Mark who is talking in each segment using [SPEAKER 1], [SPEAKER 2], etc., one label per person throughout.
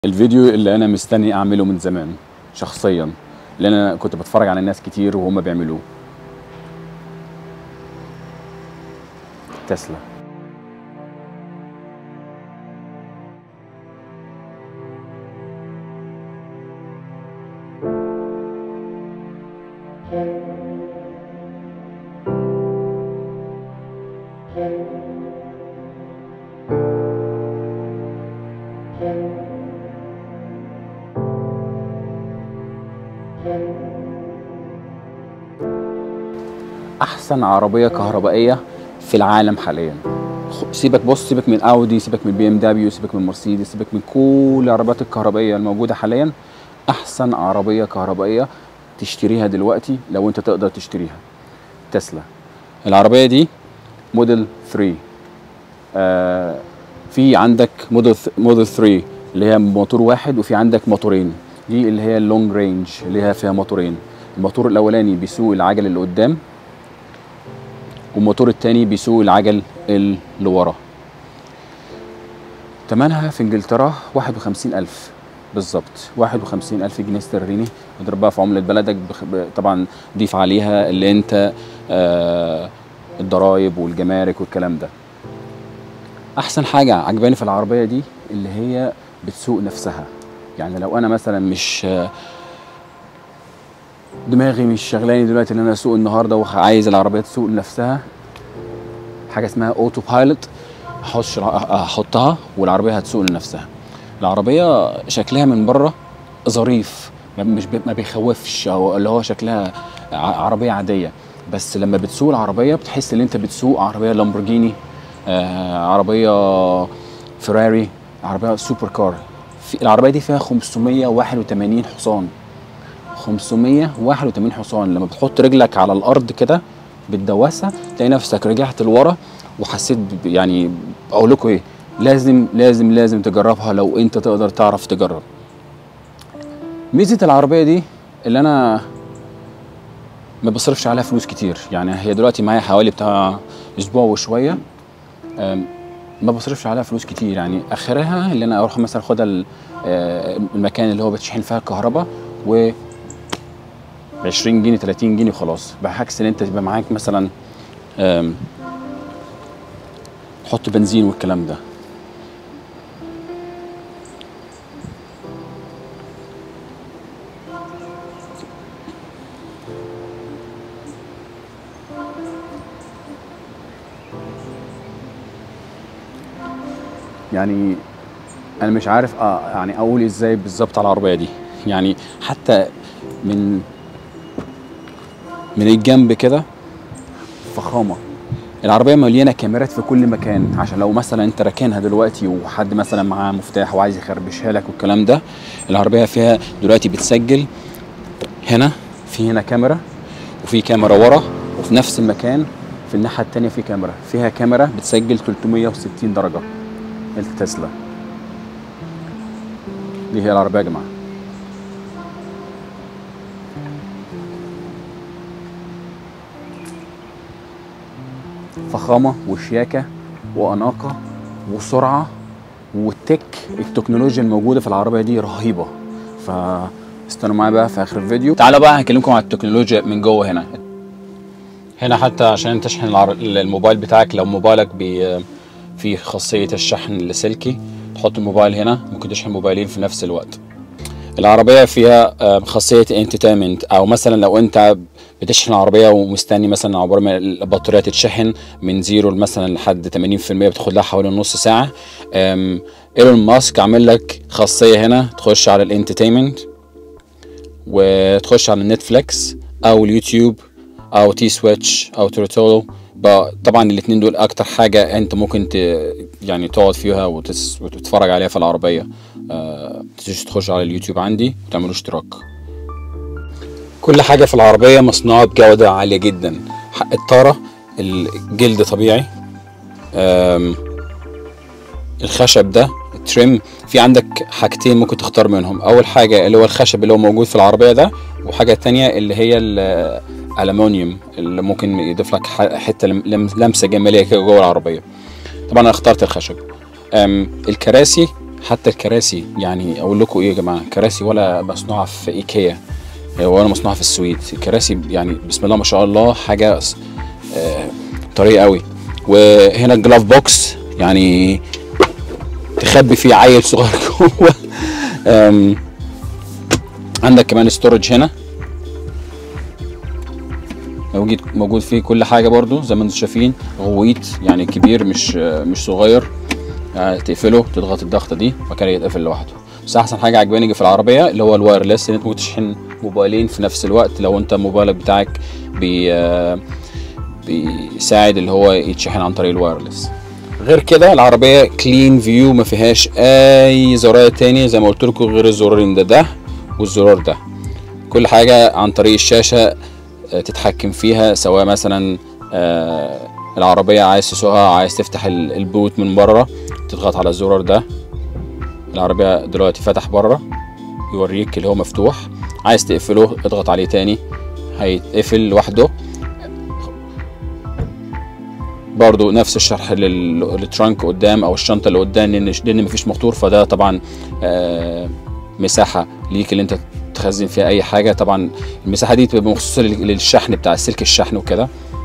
[SPEAKER 1] الفيديو اللي انا مستني اعمله من زمان شخصيا لان انا كنت بتفرج على ناس كتير وهم بيعملوه تسلا احسن عربيه كهربائيه في العالم حاليا خ- سيبك بص سيبك من اودي سيبك من بي ام دبليو سيبك من مرسيدس سيبك من كل العربيات الكهربائيه الموجوده حاليا احسن عربيه كهربائيه تشتريها دلوقتي لو انت تقدر تشتريها تسلا العربيه دي موديل 3 آه في عندك موديل ث- موديل 3 اللي هي موتور واحد وفي عندك موتورين دي اللي هي اللونج رينج اللي هي فيها موتورين الموتور الاولاني بيسوق العجل اللي قدام والموتور التاني بيسوق العجل اللي ورا تمنها في انجلترا 51000 بالظبط 51000 جنيه استرليني اضرب بقى في عملة بلدك بخ... ب... طبعا ضيف عليها اللي انت آه الضرايب والجمارك والكلام ده احسن حاجة عجباني في العربية دي اللي هي بتسوق نفسها يعني لو انا مثلا مش آه، دماغي مش شغلاني دلوقتي ان انا اسوق النهارده وعايز العربيه تسوق لنفسها حاجه اسمها اوتو بايلوت احط احطها والعربيه هتسوق لنفسها العربيه شكلها من بره ظريف ما- مش بي- ما بيخوفش او اللي هو شكلها ع- عربيه عاديه بس لما بتسوق العربيه بتحس ان انت بتسوق عربيه لامبورجيني آه عربيه فيراري عربيه سوبر كار في العربيه دي فيها 581 حصان 581 حصان لما بتحط رجلك على الارض كده بالدواسه تلاقي نفسك رجعت لورا وحسيت ب- يعني اقول لكم ايه لازم لازم لازم تجربها لو انت تقدر تعرف تجرب ميزه العربيه دي اللي انا ما بصرفش عليها فلوس كتير يعني هي دلوقتي معايا حوالي بتاع اسبوع وشويه أم، ما بصرفش عليها فلوس كتير يعني اخرها اللي انا اروح مثلا اخدها ال- آه، المكان اللي هو بتشحن فيها الكهرباء و 20 جنيه 30 جنيه خلاص بعكس ان انت تبقى معاك مثلا آم، تحط بنزين والكلام ده يعني انا مش عارف اه يعني اقول ازاي بالظبط على العربيه دي يعني حتى من من الجنب كده فخامه العربيه مليانه كاميرات في كل مكان عشان لو مثلا انت راكنها دلوقتي وحد مثلا معاه مفتاح وعايز يخربشها لك والكلام ده العربيه فيها دلوقتي بتسجل هنا في هنا كاميرا وفي كاميرا ورا وفي نفس المكان في الناحيه التانية في كاميرا فيها كاميرا بتسجل 360 درجه التسلا دي هي العربيه يا جماعه فخامه وشياكه واناقه وسرعه والتك التكنولوجيا الموجوده في العربيه دي رهيبه فاستنوا معايا بقى في اخر الفيديو تعالوا بقى هكلمكم على التكنولوجيا من جوه هنا هنا حتى عشان تشحن العر- الموبايل بتاعك لو موبايلك بي في خاصيه الشحن اللاسلكي تحط الموبايل هنا ممكن تشحن موبايلين في نفس الوقت العربية فيها آه، خاصية انترتينمنت أو مثلا لو أنت بتشحن العربية ومستني مثلا عقبال ما البطارية تتشحن من زيرو مثلا لحد 80% بتاخد لها حوالي نص ساعة آم، ايلون ماسك عامل لك خاصية هنا تخش على الانترتينمنت وتخش على نتفليكس أو اليوتيوب أو تي سويتش أو تورتولو بقى- طبعا الاتنين دول أكتر حاجة أنت ممكن ت... يعني تقعد فيها وتس... وتتفرج عليها في العربية آه، تنسوش تخش على اليوتيوب عندي وتعملوا اشتراك كل حاجة في العربية مصنوعة بجودة عالية جدا حق الطارة الجلد طبيعي آم، الخشب ده التريم في عندك حاجتين ممكن تختار منهم اول حاجة اللي هو الخشب اللي هو موجود في العربية ده وحاجة تانية اللي هي الالومنيوم اللي ممكن يضيف لك ح- حتة لم- لمسة جمالية كده جوه العربية طبعا انا اخترت الخشب أم، الكراسي حتى الكراسي يعني اقول لكم ايه يا جماعه كراسي ولا مصنوعه في ايكيا ولا مصنوعه في السويد الكراسي يعني بسم الله ما شاء الله حاجه آه طريه قوي وهنا الجلاف بوكس يعني تخبي فيه عيل صغير جوه آم، عندك كمان ستورج هنا موجود موجود فيه كل حاجه برضو زي ما انتم شايفين غويط يعني كبير مش مش صغير يعني تقفله تضغط الضغطه دي وكان يتقفل لوحده بس احسن حاجه عجباني في العربيه اللي هو الوايرلس ان انت ممكن تشحن موبايلين في نفس الوقت لو انت موبايلك بتاعك بي بيساعد اللي هو يتشحن عن طريق الوايرلس غير كده العربيه كلين فيو ما فيهاش اي زراير تاني زي ما قلت لكم غير الزرارين ده ده والزرار ده كل حاجه عن طريق الشاشه آه، تتحكم فيها سواء مثلا آه، العربيه عايز تسوقها عايز تفتح ال- البوت من بره تضغط على الزرار ده العربيه دلوقتي فتح بره يوريك اللي هو مفتوح عايز تقفله اضغط عليه تاني هيتقفل لوحده برضو نفس الشرح لل- للترانك قدام او الشنطه اللي قدام لان لان مفيش موتور فده طبعا آه، مساحه ليك اللي انت تخزن فيها اي حاجه طبعا المساحه دي بتبقى مخصوصه لل- للشحن بتاع سلك الشحن وكده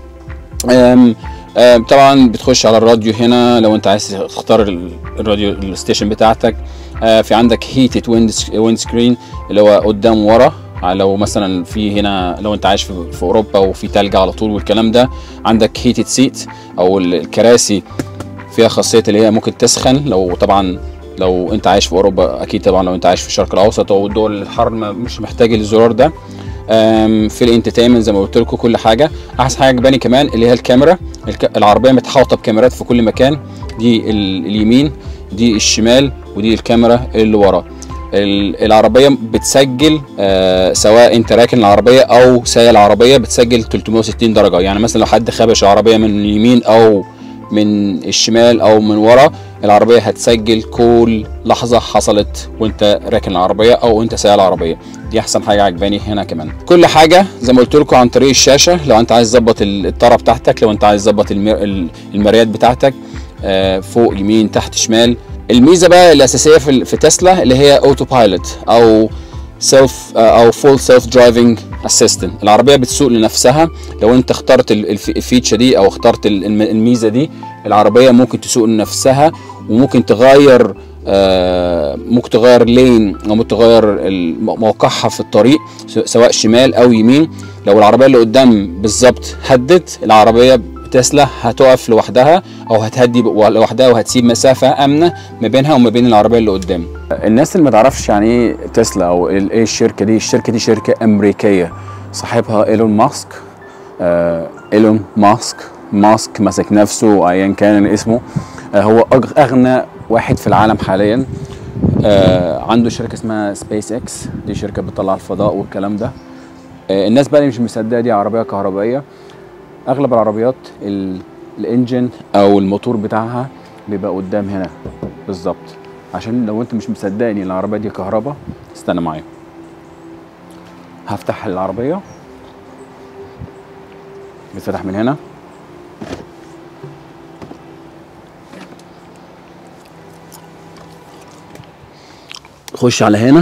[SPEAKER 1] آم، آم، طبعا بتخش على الراديو هنا لو انت عايز تختار ال- الراديو الستيشن بتاعتك آه، في عندك هيتد ويند سكرين اللي هو قدام ورا لو مثلا في هنا لو انت عايش في, في اوروبا وفي تلج على طول والكلام ده عندك هيتد سيت او ال- الكراسي فيها خاصيه اللي هي ممكن تسخن لو طبعا لو انت عايش في اوروبا اكيد طبعا لو انت عايش في الشرق الاوسط او الدول الحر ما- مش محتاج الزرار ده أم، في الانترتينمنت زي ما قلت لكم كل حاجه احسن حاجه عجباني كمان اللي هي الكاميرا الك... العربيه متحوطه بكاميرات في كل مكان دي ال... اليمين دي الشمال ودي الكاميرا اللي ورا ال- العربيه بتسجل آه سواء انت راكن العربيه او سايق العربيه بتسجل 360 درجه يعني مثلا لو حد خابش العربيه من اليمين او من الشمال او من ورا العربيه هتسجل كل لحظه حصلت وانت راكن العربيه او انت سايق العربيه دي احسن حاجه عجباني هنا كمان كل حاجه زي ما قلت لكم عن طريق الشاشه لو انت عايز تظبط ال- الطاره بتاعتك لو انت عايز تظبط المر- ال- المرايات بتاعتك آه، فوق يمين تحت شمال الميزه بقى الاساسيه في ال- في تسلا اللي هي اوتو بايلوت او سيلف او فول سيلف درايفنج اسيستنت العربيه بتسوق لنفسها لو انت اخترت ال- الف- الفيتشر دي او اخترت ال- الم- الميزه دي العربيه ممكن تسوق لنفسها وممكن تغير آه، ممكن تغير لين او ممكن تغير ال- موقعها في الطريق س- سواء شمال او يمين لو العربيه اللي قدام بالظبط هدت العربيه تسلا هتقف لوحدها او هتهدي لوحدها وهتسيب مسافه امنه ما بينها وما بين العربيه اللي قدام الناس اللي ما تعرفش يعني ايه تسلا او ال- ايه الشركه دي الشركه دي شركه امريكيه صاحبها ايلون ماسك آه ايلون ماسك ماسك ماسك نفسه ايا كان اسمه آه هو أغ- اغنى واحد في العالم حاليا آه عنده شركه اسمها سبيس اكس دي شركه بتطلع الفضاء والكلام ده آه الناس بقى اللي مش مصدقه دي عربيه كهربائيه اغلب العربيات ال- الانجن او الموتور بتاعها بيبقى قدام هنا بالظبط عشان لو انت مش مصدقني العربيه دي كهرباء استنى معايا هفتح العربيه بتفتح من هنا تخش على هنا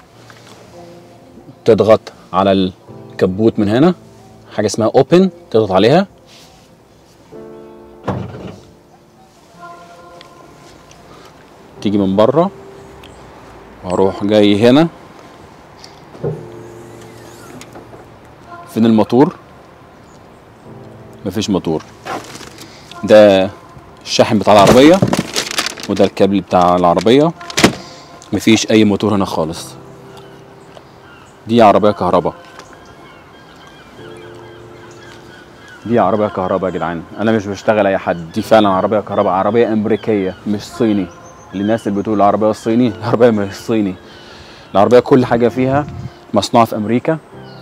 [SPEAKER 1] تضغط على الكبوت من هنا حاجه اسمها اوبن تضغط عليها تيجي من بره واروح جاي هنا فين الموتور مفيش موتور ده الشاحن بتاع العربية وده الكابل بتاع العربية مفيش أي موتور هنا خالص دي عربية كهرباء دي عربية كهرباء يا جدعان أنا مش بشتغل أي حد دي فعلا عربية كهرباء عربية أمريكية مش صيني للناس اللي بتقول العربية الصيني العربية مش صيني العربية كل حاجة فيها مصنوعة في أمريكا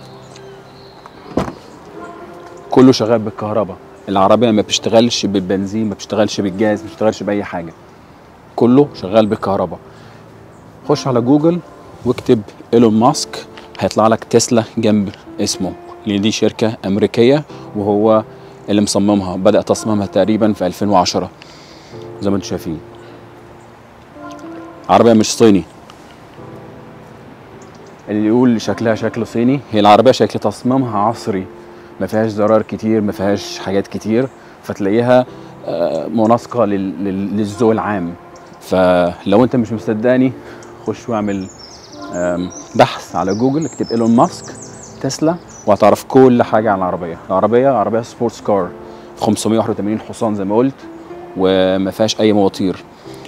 [SPEAKER 1] كله شغال بالكهرباء العربية ما بتشتغلش بالبنزين ما بتشتغلش بالجاز ما بتشتغلش بأي حاجة كله شغال بالكهرباء خش على جوجل واكتب ايلون ماسك هيطلع لك تسلا جنب اسمه لان دي شركة أمريكية وهو اللي مصممها بدأ تصميمها تقريبا في 2010 زي ما انتم شايفين عربيه مش صيني اللي يقول شكلها شكل صيني هي العربيه شكل تصميمها عصري ما فيهاش زرار كتير ما فيهاش حاجات كتير فتلاقيها آه، مناسقه لل- لل- للذوق العام فلو انت مش مصدقني خش واعمل آم، بحث على جوجل اكتب ايلون ماسك تسلا وهتعرف كل حاجه عن العربيه العربيه عربيه سبورتس كار 581 حصان زي ما قلت وما فيهاش اي مواتير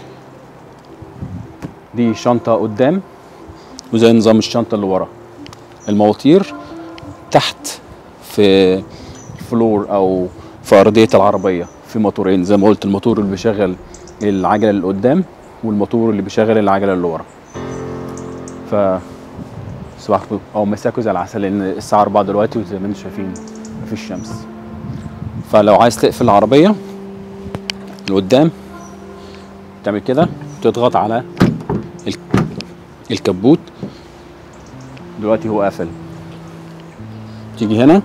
[SPEAKER 1] دي شنطه قدام وزي نظام الشنطه اللي ورا المواتير تحت في الفلور او في ارضيه العربيه في موتورين زي ما قلت الموتور اللي بيشغل العجله اللي قدام والموتور اللي بيشغل العجله اللي ورا ف صباحكم او مساكوا زي العسل لان الساعه 4 دلوقتي وزي ما انتم شايفين مفيش شمس فلو عايز تقفل العربيه لقدام تعمل كده تضغط على ال- الكبوت دلوقتي هو قافل تيجي هنا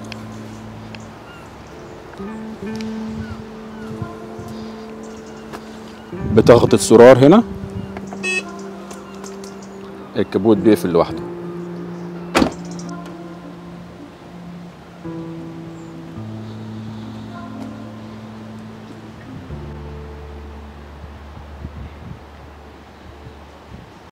[SPEAKER 1] بتضغط الزرار هنا الكبوت بيقفل لوحده